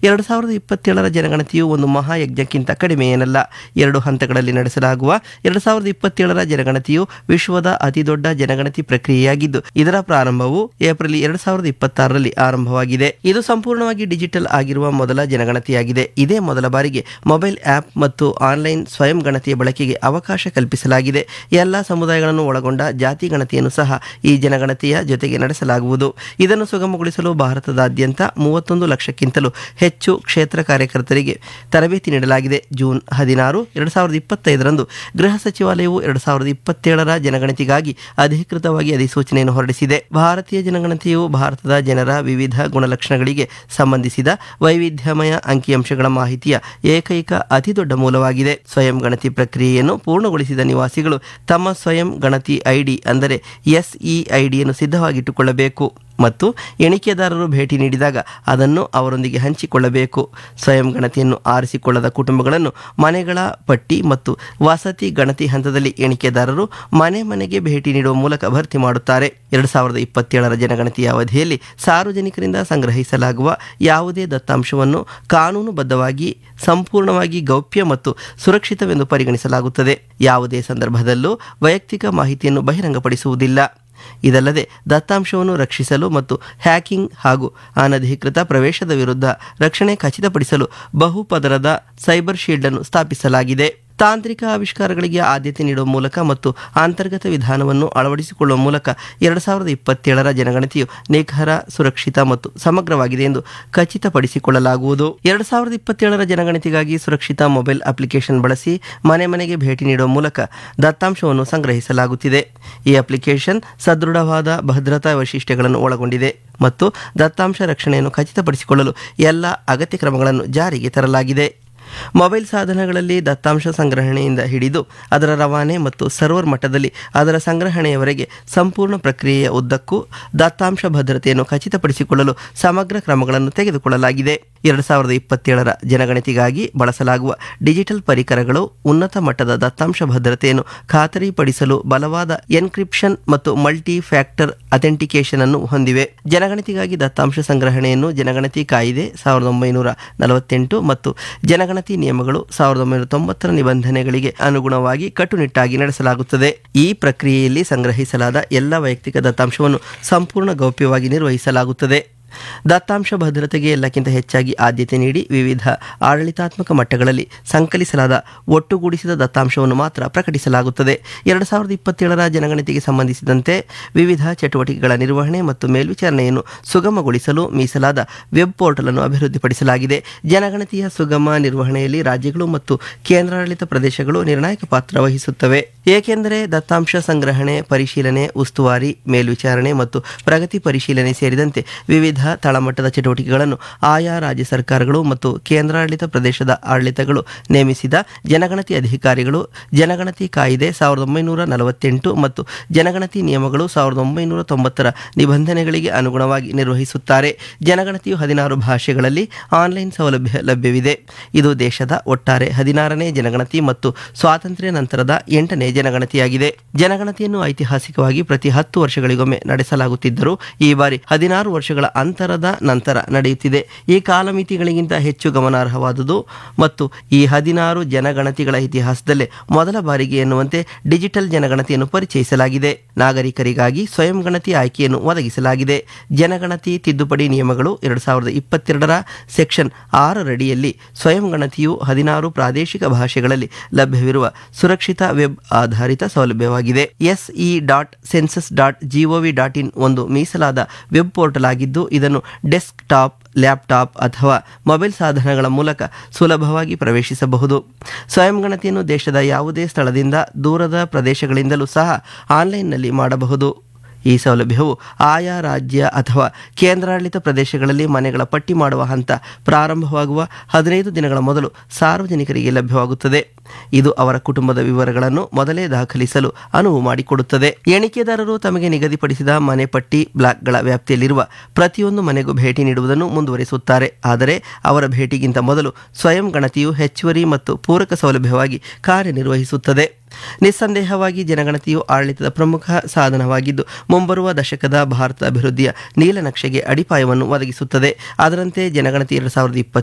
ಎರಡು ಸಾವಿರದ ಇಪ್ಪತ್ತೇಳರ ಜನಗಣತಿಯು ಒಂದು ಮಹಾಯಜ್ಞಕ್ಕಿಂತ ಕಡಿಮೆ ಏನಲ್ಲ ಎರಡು ಹಂತಗಳಲ್ಲಿ ನಡೆಸಲಾಗುವ ಎರಡು ಸಾವಿರದ ಇಪ್ಪತ್ತೇಳರ ಜನಗಣತಿಯು ವಿಶ್ವದ ಅತಿದೊಡ್ಡ ಜನಗಣತಿ ಪ್ರಕ್ರಿಯೆಯಾಗಿದ್ದು ಇದರ ಪ್ರಾರಂಭವು ಏಪ್ರಿಲ್ ಎರಡು ಸಾವಿರದ ಇಪ್ಪತ್ತಾರರಲ್ಲಿ ಆರಂಭವಾಗಿದೆ ಇದು ಸಂಪೂರ್ಣವಾಗಿ ಡಿಜಿಟಲ್ ಆಗಿರುವ ಮೊದಲ ಜನಗಣತಿಯಾಗಿದೆ ಇದೇ ಮೊದಲ ಬಾರಿಗೆ ಮೊಬೈಲ್ ಆಪ್ ಮತ್ತು ಆನ್ಲೈನ್ ಸ್ವಯಂ ಗಣತಿಯ ಬಳಕೆಗೆ ಅವಕಾಶ ಕಲ್ಪಿಸಲಾಗಿದೆ ಎಲ್ಲ ಸಮುದಾಯಗಳನ್ನು ಒಳಗೊಂಡ ಜಾತಿ ಗಣತಿಯನ್ನು ಸಹ ಈ ಜನಗಣತಿಯ ಜೊತೆಗೆ ನಡೆಸಲಾಗುವುದು ಇದನ್ನು ಸುಗಮಗೊಳಿಸಲು ಭಾರತದಾದ್ಯಂತ ಮೂವತ್ತೊಂದು ಲಕ್ಷಕ್ಕಿಂತಲೂ ಹೆಚ್ಚು ಕ್ಷೇತ್ರ ಕಾರ್ಯಕರ್ತರಿಗೆ ತರಬೇತಿ ನೀಡಲಾಗಿದೆ ಜೂನ್ ಹದಿನಾರು ಎರಡು ಸಾವಿರದ ಇಪ್ಪತ್ತೈದರಂದು ಗೃಹ ಸಚಿವಾಲಯವು ಎರಡು ಸಾವಿರದ ಇಪ್ಪತ್ತೇಳರ ಜನಗಣತಿಗಾಗಿ ಅಧಿಕೃತವಾಗಿ ಅಧಿಸೂಚನೆಯನ್ನು ಹೊರಡಿಸಿದೆ ಭಾರತೀಯ ಜನಗಣತಿಯು ಭಾರತದ ಜನರ ವಿವಿಧ ಗುಣಲಕ್ಷಣಗಳಿಗೆ ಸಂಬಂಧಿಸಿದ ವೈವಿಧ್ಯಮಯ ಅಂಕಿಅಂಶಗಳ ಮಾಹಿತಿಯ ಏಕೈಕ ಅತಿದೊಡ್ಡ ಮೂಲವಾಗಿದೆ ಸ್ವಯಂ ಗಣತಿ ಪ್ರಕ್ರಿಯೆಯನ್ನು ಪೂರ್ಣಗೊಳಿಸಿದ ನಿವಾಸಿಗಳು ತಮ್ಮ ಸ್ವಯಂ ಗಣತಿ ಐಡಿ ಅಂದರೆ ಎಸ್ಇಐಡಿಯನ್ನು ಸಿದ್ಧವಾಗಿಟ್ಟುಕೊಳ್ಳಬೇಕು ಮತ್ತು ಎಣಿಕೆದಾರರು ಭೇಟಿ ನೀಡಿದಾಗ ಅದನ್ನು ಅವರೊಂದಿಗೆ ಹಂಚಿಕೊಳ್ಳಬೇಕು ಸ್ವಯಂ ಗಣತಿಯನ್ನು ಆರಿಸಿಕೊಳ್ಳದ ಕುಟುಂಬಗಳನ್ನು ಮನೆಗಳ ಪಟ್ಟಿ ಮತ್ತು ವಸತಿ ಗಣತಿ ಹಂತದಲ್ಲಿ ಎಣಿಕೆದಾರರು ಮನೆ ಮನೆಗೆ ಭೇಟಿ ನೀಡುವ ಮೂಲಕ ಭರ್ತಿ ಮಾಡುತ್ತಾರೆ ಎರಡು ಸಾವಿರದ ಇಪ್ಪತ್ತೇಳರ ಜನಗಣತಿಯ ಅವಧಿಯಲ್ಲಿ ಸಾರ್ವಜನಿಕರಿಂದ ಸಂಗ್ರಹಿಸಲಾಗುವ ಯಾವುದೇ ದತ್ತಾಂಶವನ್ನು ಕಾನೂನುಬದ್ಧವಾಗಿ ಸಂಪೂರ್ಣವಾಗಿ ಗೌಪ್ಯ ಮತ್ತು ಸುರಕ್ಷಿತವೆಂದು ಪರಿಗಣಿಸಲಾಗುತ್ತದೆ ಯಾವುದೇ ಸಂದರ್ಭದಲ್ಲೂ ವೈಯಕ್ತಿಕ ಮಾಹಿತಿಯನ್ನು ಬಹಿರಂಗಪಡಿಸುವುದಿಲ್ಲ ಇದಲ್ಲದೆ ದತ್ತಾಂಶವನ್ನು ರಕ್ಷಿಸಲು ಮತ್ತು ಹ್ಯಾಕಿಂಗ್ ಹಾಗೂ ಅನಧಿಕೃತ ಪ್ರವೇಶದ ವಿರುದ್ಧ ರಕ್ಷಣೆ ಖಚಿತಪಡಿಸಲು ಬಹುಪದರದ ಸೈಬರ್ ಶೀಲ್ಡ್ ಅನ್ನು ಸ್ಥಾಪಿಸಲಾಗಿದೆ ತಾಂತ್ರಿಕ ಆವಿಷ್ಕಾರಗಳಿಗೆ ಆದ್ಯತೆ ನೀಡುವ ಮೂಲಕ ಮತ್ತು ಅಂತರ್ಗತ ವಿಧಾನವನ್ನು ಅಳವಡಿಸಿಕೊಳ್ಳುವ ಮೂಲಕ ಎರಡು ಸಾವಿರದ ಇಪ್ಪತ್ತೇಳರ ಜನಗಣತಿಯು ನಿಖರ ಸುರಕ್ಷಿತ ಮತ್ತು ಸಮಗ್ರವಾಗಿದೆ ಎಂದು ಖಚಿತಪಡಿಸಿಕೊಳ್ಳಲಾಗುವುದು ಎರಡು ಸಾವಿರದ ಇಪ್ಪತ್ತೇಳರ ಜನಗಣತಿಗಾಗಿ ಸುರಕ್ಷಿತ ಮೊಬೈಲ್ ಅಪ್ಲಿಕೇಶನ್ ಬಳಸಿ ಮನೆ ಮನೆಗೆ ಭೇಟಿ ನೀಡುವ ಮೂಲಕ ದತ್ತಾಂಶವನ್ನು ಸಂಗ್ರಹಿಸಲಾಗುತ್ತಿದೆ ಈ ಅಪ್ಲಿಕೇಶನ್ ಸದೃಢವಾದ ಭದ್ರತಾ ವೈಶಿಷ್ಟ್ಯಗಳನ್ನು ಒಳಗೊಂಡಿದೆ ಮತ್ತು ದತ್ತಾಂಶ ರಕ್ಷಣೆಯನ್ನು ಖಚಿತಪಡಿಸಿಕೊಳ್ಳಲು ಎಲ್ಲ ಅಗತ್ಯ ಕ್ರಮಗಳನ್ನು ಜಾರಿಗೆ ತರಲಾಗಿದೆ ಮೊಬೈಲ್ ಸಾಧನಗಳಲ್ಲಿ ದತ್ತಾಂಶ ಸಂಗ್ರಹಣೆಯಿಂದ ಹಿಡಿದು ಅದರ ರವಾನೆ ಮತ್ತು ಸರ್ವರ್ ಮಟ್ಟದಲ್ಲಿ ಅದರ ಸಂಗ್ರಹಣೆಯವರೆಗೆ ಸಂಪೂರ್ಣ ಪ್ರಕ್ರಿಯೆಯ ಉದ್ದಕ್ಕೂ ದತ್ತಾಂಶ ಭದ್ರತೆಯನ್ನು ಖಚಿತಪಡಿಸಿಕೊಳ್ಳಲು ಸಮಗ್ರ ಕ್ರಮಗಳನ್ನು ತೆಗೆದುಕೊಳ್ಳಲಾಗಿದೆ ಎರಡು ಸಾವಿರದ ಇಪ್ಪತ್ತೇಳರ ಜನಗಣತಿಗಾಗಿ ಬಳಸಲಾಗುವ ಡಿಜಿಟಲ್ ಪರಿಕರಗಳು ಉನ್ನತ ಮಟ್ಟದ ದತ್ತಾಂಶ ಭದ್ರತೆಯನ್ನು ಖಾತರಿಪಡಿಸಲು ಬಲವಾದ ಎನ್ಕ್ರಿಪ್ಷನ್ ಮತ್ತು ಮಲ್ಟಿ ಫ್ಯಾಕ್ಟರ್ ಅಥೆಂಟಿಕೇಶನ್ ಅನ್ನು ಹೊಂದಿವೆ ಜನಗಣತಿಗಾಗಿ ದತ್ತಾಂಶ ಸಂಗ್ರಹಣೆಯನ್ನು ಜನಗಣತಿ ಕಾಯಿದೆ ಸಾವಿರದ ಒಂಬೈನೂರ ನಲವತ್ತೆಂಟು ಮತ್ತು ಜನಗಣತಿ ನಿಯಮಗಳು ಸಾವಿರದ ಒಂಬೈನೂರ ತೊಂಬತ್ತರ ನಿಬಂಧನೆಗಳಿಗೆ ಅನುಗುಣವಾಗಿ ಕಟ್ಟುನಿಟ್ಟಾಗಿ ನಡೆಸಲಾಗುತ್ತದೆ ಈ ಪ್ರಕ್ರಿಯೆಯಲ್ಲಿ ಸಂಗ್ರಹಿಸಲಾದ ಎಲ್ಲ ವೈಯಕ್ತಿಕ ದತ್ತಾಂಶವನ್ನು ಸಂಪೂರ್ಣ ಗೌಪ್ಯವಾಗಿ ನಿರ್ವಹಿಸಲಾಗುತ್ತದೆ ದತ್ತಾಂಶ ಭದ್ರತೆಗೆ ಎಲ್ಲಕ್ಕಿಂತ ಹೆಚ್ಚಾಗಿ ಆದ್ಯತೆ ನೀಡಿ ವಿವಿಧ ಆಡಳಿತಾತ್ಮಕ ಮಟ್ಟಗಳಲ್ಲಿ ಸಂಕಲಿಸಲಾದ ಒಟ್ಟುಗೂಡಿಸಿದ ದತ್ತಾಂಶವನ್ನು ಮಾತ್ರ ಪ್ರಕಟಿಸಲಾಗುತ್ತದೆ ಎರಡು ಸಾವಿರದ ಇಪ್ಪತ್ತೇಳರ ಜನಗಣತಿಗೆ ಸಂಬಂಧಿಸಿದಂತೆ ವಿವಿಧ ಚಟುವಟಿಕೆಗಳ ನಿರ್ವಹಣೆ ಮತ್ತು ಮೇಲ್ವಿಚಾರಣೆಯನ್ನು ಸುಗಮಗೊಳಿಸಲು ಮೀಸಲಾದ ವೆಬ್ ಪೋರ್ಟಲ್ ಅನ್ನು ಅಭಿವೃದ್ಧಿಪಡಿಸಲಾಗಿದೆ ಜನಗಣತಿಯ ಸುಗಮ ನಿರ್ವಹಣೆಯಲ್ಲಿ ರಾಜ್ಯಗಳು ಮತ್ತು ಕೇಂದ್ರಾಡಳಿತ ಪ್ರದೇಶಗಳು ನಿರ್ಣಾಯಕ ಪಾತ್ರ ವಹಿಸುತ್ತವೆ ಏಕೆಂದರೆ ದತ್ತಾಂಶ ಸಂಗ್ರಹಣೆ ಪರಿಶೀಲನೆ ಉಸ್ತುವಾರಿ ಮೇಲ್ವಿಚಾರಣೆ ಮತ್ತು ಪ್ರಗತಿ ಪರಿಶೀಲನೆ ಸೇರಿದಂತೆ ವಿವಿಧ ತಳಮಟ್ಟದ ಚಟುವಟಿಕೆಗಳನ್ನು ಆಯಾ ರಾಜ್ಯ ಸರ್ಕಾರಗಳು ಮತ್ತು ಕೇಂದ್ರಾಡಳಿತ ಪ್ರದೇಶದ ಆಡಳಿತಗಳು ನೇಮಿಸಿದ ಜನಗಣತಿ ಅಧಿಕಾರಿಗಳು ಜನಗಣತಿ ಕಾಯಿದೆ ಸಾವಿರದ ಒಂಬೈನೂರ ನಲವತ್ತೆಂಟು ಮತ್ತು ಜನಗಣತಿ ನಿಯಮಗಳು ಸಾವಿರದ ಒಂಬೈನೂರ ತೊಂಬತ್ತರ ನಿಬಂಧನೆಗಳಿಗೆ ಅನುಗುಣವಾಗಿ ನಿರ್ವಹಿಸುತ್ತಾರೆ ಜನಗಣತಿಯು ಹದಿನಾರು ಭಾಷೆಗಳಲ್ಲಿ ಆನ್ಲೈನ್ ಸೌಲಭ್ಯ ಲಭ್ಯವಿದೆ ಇದು ದೇಶದ ಒಟ್ಟಾರೆ ಹದಿನಾರನೇ ಜನಗಣತಿ ಮತ್ತು ಸ್ವಾತಂತ್ರ್ಯ ನಂತರದ ಎಂಟನೇ ಜನಗಣತಿಯಾಗಿದೆ ಜನಗಣತಿಯನ್ನು ಐತಿಹಾಸಿಕವಾಗಿ ಪ್ರತಿ ಹತ್ತು ವರ್ಷಗಳಿಗೊಮ್ಮೆ ನಡೆಸಲಾಗುತ್ತಿದ್ದರೂ ಈ ಬಾರಿ ಹದಿನಾರು ವರ್ಷಗಳ ಅಂತರದ ನಂತರ ನಡೆಯುತ್ತಿದೆ ಈ ಕಾಲಮಿತಿಗಳಿಗಿಂತ ಹೆಚ್ಚು ಗಮನಾರ್ಹವಾದುದು ಮತ್ತು ಈ ಹದಿನಾರು ಜನಗಣತಿಗಳ ಇತಿಹಾಸದಲ್ಲೇ ಮೊದಲ ಬಾರಿಗೆ ಎನ್ನುವಂತೆ ಡಿಜಿಟಲ್ ಜನಗಣತಿಯನ್ನು ಪರಿಚಯಿಸಲಾಗಿದೆ ನಾಗರಿಕರಿಗಾಗಿ ಸ್ವಯಂ ಗಣತಿ ಆಯ್ಕೆಯನ್ನು ಒದಗಿಸಲಾಗಿದೆ ಜನಗಣತಿ ತಿದ್ದುಪಡಿ ನಿಯಮಗಳು ಎರಡು ಸಾವಿರದ ಇಪ್ಪತ್ತೆರಡರ ಸೆಕ್ಷನ್ ಆರರಡಿಯಲ್ಲಿ ಸ್ವಯಂ ಗಣತಿಯು ಹದಿನಾರು ಪ್ರಾದೇಶಿಕ ಭಾಷೆಗಳಲ್ಲಿ ಲಭ್ಯವಿರುವ ಸುರಕ್ಷಿತ ವೆಬ್ ಆಧಾರಿತ ಸೌಲಭ್ಯವಾಗಿದೆ SE dot census dot gov dot in ಒಂದು ಮೀಸಲಾದ ವೆಬ್ ಪೋರ್ಟಲ್ ಆಗಿದ್ದು ಇದನ್ನು ಡೆಸ್ಕ್ ಟಾಪ್ ಲ್ಯಾಪ್ಟಾಪ್ ಅಥವಾ ಮೊಬೈಲ್ ಸಾಧನಗಳ ಮೂಲಕ ಸುಲಭವಾಗಿ ಪ್ರವೇಶಿಸಬಹುದು ಸ್ವಯಂ ಗಣತಿಯನ್ನು ದೇಶದ ಯಾವುದೇ ಸ್ಥಳದಿಂದ ದೂರದ ಪ್ರದೇಶಗಳಿಂದಲೂ ಸಹ ಆನ್ಲೈನ್ನಲ್ಲಿ ಮಾಡಬಹುದು ಈ ಸೌಲಭ್ಯವು ಆಯಾ ರಾಜ್ಯ ಅಥವಾ ಕೇಂದ್ರಾಡಳಿತ ಪ್ರದೇಶಗಳಲ್ಲಿ ಮನೆಗಳ ಪಟ್ಟಿ ಮಾಡುವ ಹಂತ ಪ್ರಾರಂಭವಾಗುವ ಹದಿನೈದು ದಿನಗಳ ಮೊದಲು ಸಾರ್ವಜನಿಕರಿಗೆ ಲಭ್ಯವಾಗುತ್ತದೆ ಇದು ಅವರ ಕುಟುಂಬದ ವಿವರಗಳನ್ನು ಮೊದಲೇ ದಾಖಲಿಸಲು ಅನುವು ಮಾಡಿಕೊಡುತ್ತದೆ ಎಣಿಕೆದಾರರು ತಮಗೆ ನಿಗದಿಪಡಿಸಿದ ಮನೆ ಪಟ್ಟಿ ಬ್ಲಾಕ್ಗಳ ವ್ಯಾಪ್ತಿಯಲ್ಲಿರುವ ಪ್ರತಿಯೊಂದು ಮನೆಗೂ ಭೇಟಿ ನೀಡುವುದನ್ನು ಮುಂದುವರಿಸುತ್ತಾರೆ ಆದರೆ ಅವರ ಭೇಟಿಗಿಂತ ಮೊದಲು ಸ್ವಯಂ ಗಣತಿಯು ಹೆಚ್ಚುವರಿ ಮತ್ತು ಪೂರಕ ಸೌಲಭ್ಯವಾಗಿ ಕಾರ್ಯನಿರ್ವಹಿಸುತ್ತದೆ ನಿಸ್ಸಂದೇಹವಾಗಿ ಜನಗಣತಿಯು ಆಡಳಿತದ ಪ್ರಮುಖ ಸಾಧನವಾಗಿದ್ದು ಮುಂಬರುವ ದಶಕದ ಭಾರತ ಅಭಿವೃದ್ಧಿಯ ನೀಲನಕ್ಷೆಗೆ ಅಡಿಪಾಯವನ್ನು ಒದಗಿಸುತ್ತದೆ ಅದರಂತೆ ಜನಗಣತಿ ಎರಡು ಸಾವಿರದ